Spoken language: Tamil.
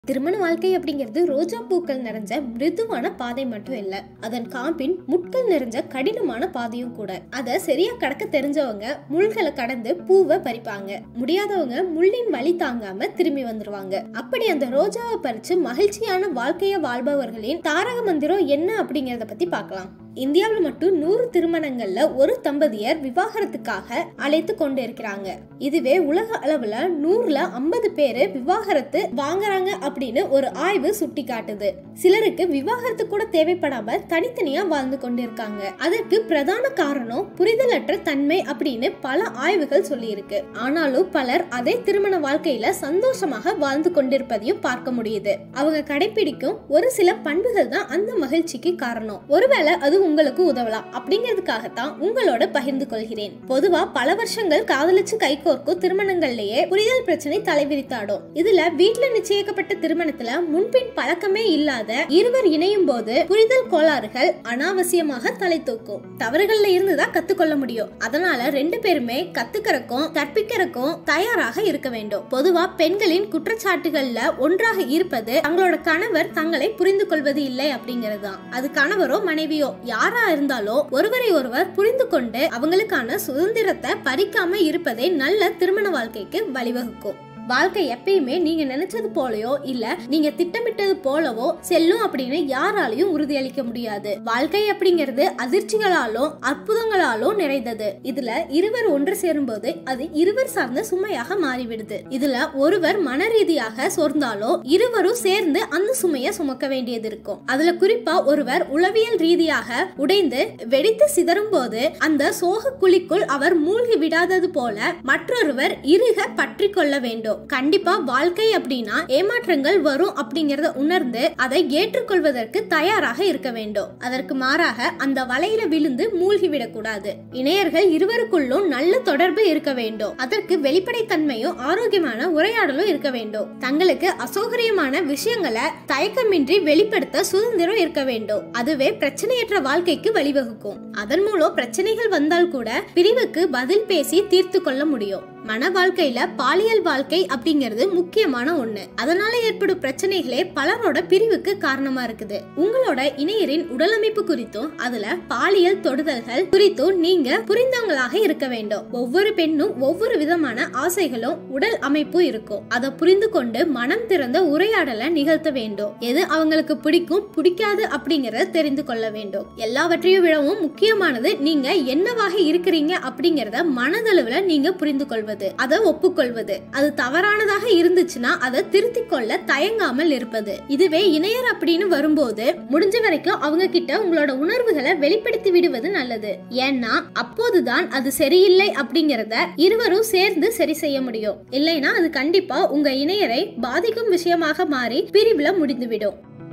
திருமண வாழ்க்கை அப்படிங்கிறது ரோஜா பூக்கள் நிறைஞ்ச மிருதுவான பாதை மட்டும் இல்ல அதன் காம்பின் முட்கள் நிறைஞ்ச கடினமான பாதையும் கூட அத சரியா கடக்க தெரிஞ்சவங்க முள்களை கடந்து பூவை பறிப்பாங்க முடியாதவங்க முள்ளின் வலி தாங்காம திரும்பி வந்துருவாங்க அப்படி அந்த ரோஜாவை பறிச்சு மகிழ்ச்சியான வாழ்க்கைய வாழ்பவர்களின் தாரக மந்திரம் என்ன அப்படிங்கறத பத்தி பார்க்கலாம் இந்தியாவில் மட்டும் நூறு திருமணங்கள்ல ஒரு தம்பதியர் விவாகரத்துக்காக அழைத்து கொண்டு இருக்கிறாங்க இதுவே உலக அளவுல நூறுல ஐம்பது பேரு விவாகரத்து வாங்குறாங்க அப்படின்னு ஒரு ஆய்வு சுட்டி காட்டுது சிலருக்கு விவாகரத்து கூட தேவைப்படாம தனித்தனியா வாழ்ந்து கொண்டு இருக்காங்க அதற்கு பிரதான காரணம் புரிதலற்ற தன்மை அப்படின்னு பல ஆய்வுகள் சொல்லியிருக்கு ஆனாலும் பலர் அதே திருமண வாழ்க்கையில சந்தோஷமாக வாழ்ந்து கொண்டிருப்பதையும் பார்க்க முடியுது அவங்க கடைபிடிக்கும் ஒரு சில பண்புகள் தான் அந்த மகிழ்ச்சிக்கு காரணம் ஒருவேளை அது உங்களுக்கு உதவலாம் அப்படிங்கிறதுக்காகத்தான் உங்களோட பகிர்ந்து கொள்கிறேன் பொதுவா பல வருஷங்கள் காதலிச்சு கைகோர்க்கும் திருமணங்கள்லயே புரிதல் பிரச்சனை தலைவிரித்தாடும் இதுல வீட்டுல நிச்சயிக்கப்பட்ட திருமணத்துல முன்பின் பழக்கமே இல்லாத இருவர் இணையும் போது புரிதல் கோளாறுகள் அனாவசியமாக தலை தூக்கும் தவறுகள்ல இருந்து தான் கத்துக்கொள்ள முடியும் அதனால ரெண்டு பேருமே கத்துக்கிறக்கும் கற்பிக்கிறக்கும் தயாராக இருக்க வேண்டும் பொதுவா பெண்களின் குற்றச்சாட்டுகள்ல ஒன்றாக இருப்பது தங்களோட கணவர் தங்களை புரிந்து கொள்வது இல்லை அப்படிங்கிறது தான் அது கணவரோ மனைவியோ யாரா இருந்தாலும் ஒருவரை ஒருவர் புரிந்து கொண்டு அவங்களுக்கான சுதந்திரத்தை பறிக்காம இருப்பதே நல்ல திருமண வாழ்க்கைக்கு வழிவகுக்கும் வாழ்க்கை எப்பயுமே நீங்க நினைச்சது போலயோ இல்ல நீங்க திட்டமிட்டது போலவோ செல்லும் அப்படின்னு யாராலையும் உறுதியளிக்க முடியாது வாழ்க்கை அப்படிங்கிறது அதிர்ச்சிகளாலும் அற்புதங்களாலும் நிறைந்தது இதுல இருவர் ஒன்று சேரும்போது அது இருவர் சார்ந்த சுமையாக மாறிவிடுது இதுல ஒருவர் மன ரீதியாக சோர்ந்தாலோ இருவரும் சேர்ந்து அந்த சுமையை சுமக்க வேண்டியது இருக்கும் அதுல குறிப்பா ஒருவர் உளவியல் ரீதியாக உடைந்து வெடித்து சிதறும் போது அந்த சோக குழிக்குள் அவர் மூழ்கி விடாதது போல மற்றொருவர் இருக பற்றி கொள்ள வேண்டும் கண்டிப்பா வாழ்க்கை அப்படின்னா ஏமாற்றங்கள் வரும் அப்படிங்கறத உணர்ந்து அதை ஏற்றுக்கொள்வதற்கு தயாராக இருக்க வேண்டும் அதற்கு மாறாக அந்த வலையில விழுந்து மூழ்கி விடக்கூடாது இணையர்கள் இருவருக்குள்ளும் நல்ல தொடர்பு இருக்க வேண்டும் அதற்கு வெளிப்படைத்தன்மையும் ஆரோக்கியமான உரையாடலும் இருக்க வேண்டும் தங்களுக்கு அசௌகரியமான விஷயங்களை தயக்கமின்றி வெளிப்படுத்த சுதந்திரம் இருக்க வேண்டும் அதுவே பிரச்சனையற்ற வாழ்க்கைக்கு வழிவகுக்கும் அதன் மூலம் பிரச்சனைகள் வந்தால் கூட பிரிவுக்கு பதில் பேசி தீர்த்து கொள்ள முடியும் மன வாழ்க்கையில பாலியல் வாழ்க்கை அப்படிங்கிறது முக்கியமான ஒண்ணு அதனால ஏற்படும் பிரச்சனைகளே பலரோட பிரிவுக்கு காரணமா இருக்குது உங்களோட இணையரின் உடலமைப்பு குறித்தும் அதுல பாலியல் தொடுதல்கள் குறித்தும் நீங்க புரிந்தவங்களாக இருக்க வேண்டும் ஒவ்வொரு பெண்ணும் ஒவ்வொரு விதமான ஆசைகளும் உடல் அமைப்பும் இருக்கும் அதை புரிந்து கொண்டு மனம் திறந்த உரையாடலை நிகழ்த்த வேண்டும் எது அவங்களுக்கு பிடிக்கும் பிடிக்காது அப்படிங்கறத தெரிந்து கொள்ள வேண்டும் எல்லாவற்றையும் விடவும் முக்கியமானது நீங்க என்னவாக இருக்கிறீங்க அப்படிங்கறத மனதளவுல நீங்க புரிந்து கொள்வது அதை ஒப்புக்கொள்வது அது தவறானதாக இருந்துச்சுன்னா அதை திருத்திக் கொள்ள தயங்காமல் இருப்பது இதுவே இணையர் அப்படின்னு வரும்போது முடிஞ்ச வரைக்கும் அவங்க கிட்ட உங்களோட உணர்வுகளை வெளிப்படுத்தி விடுவது நல்லது ஏன்னா அப்போதுதான் அது சரியில்லை அப்படிங்கறத இருவரும் சேர்ந்து சரி செய்ய முடியும் இல்லைன்னா அது கண்டிப்பா உங்க இணையரை பாதிக்கும் விஷயமாக மாறி பிரிவுல முடிந்துவிடும்